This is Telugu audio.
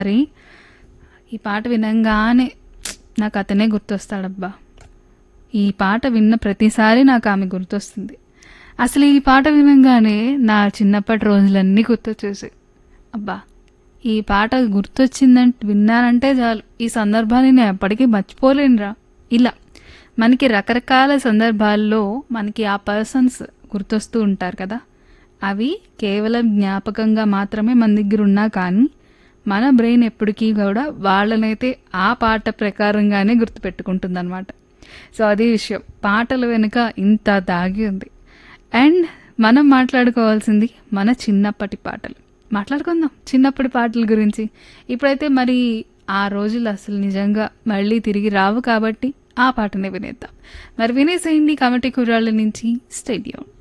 మరి ఈ పాట వినంగానే నాకు అతనే గుర్తొస్తాడబ్బా ఈ పాట విన్న ప్రతిసారి నాకు ఆమె గుర్తొస్తుంది అసలు ఈ పాట వినంగానే నా చిన్నప్పటి రోజులన్నీ గుర్తొచ్చేసాయి అబ్బా ఈ పాట గుర్తొచ్చిందంటే విన్నానంటే చాలు ఈ సందర్భాన్ని నేను ఎప్పటికీ మర్చిపోలేనురా ఇలా మనకి రకరకాల సందర్భాల్లో మనకి ఆ పర్సన్స్ గుర్తొస్తూ ఉంటారు కదా అవి కేవలం జ్ఞాపకంగా మాత్రమే మన దగ్గర ఉన్నా కానీ మన బ్రెయిన్ ఎప్పటికీ కూడా వాళ్ళనైతే ఆ పాట ప్రకారంగానే గుర్తుపెట్టుకుంటుంది సో అది విషయం పాటల వెనుక ఇంత దాగి ఉంది అండ్ మనం మాట్లాడుకోవాల్సింది మన చిన్నప్పటి పాటలు మాట్లాడుకుందాం చిన్నప్పటి పాటల గురించి ఇప్పుడైతే మరి ఆ రోజులు అసలు నిజంగా మళ్ళీ తిరిగి రావు కాబట్టి ఆ పాటనే వినేద్దాం మరి వినేసేయండి కమిటీ కుర్రాళ్ళ నుంచి స్టేడియం